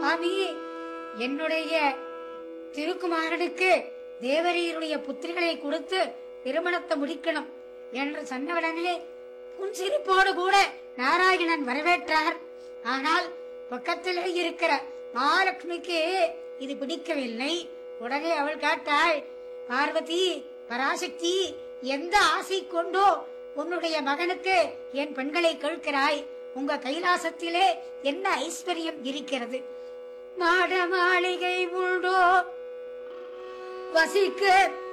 சுவாமி என்னுடைய திருக்குமாரனுக்கு தேவரீருடைய புத்திரிகளை கொடுத்து திருமணத்தை முடிக்கணும் என்று சொன்னவுடனே புன்சிரிப்போடு கூட நாராயணன் வரவேற்றார் ஆனால் பக்கத்திலே இருக்கிற மகாலட்சுமிக்கு இது பிடிக்கவில்லை உடனே அவள் கேட்டாள் பார்வதி பராசக்தி எந்த ஆசை கொண்டோ உன்னுடைய மகனுக்கு என் பெண்களை கேட்கிறாய் உங்க கைலாசத்திலே என்ன ஐஸ்வர்யம் இருக்கிறது மாட மாளிகை உண்டோ வசிக்க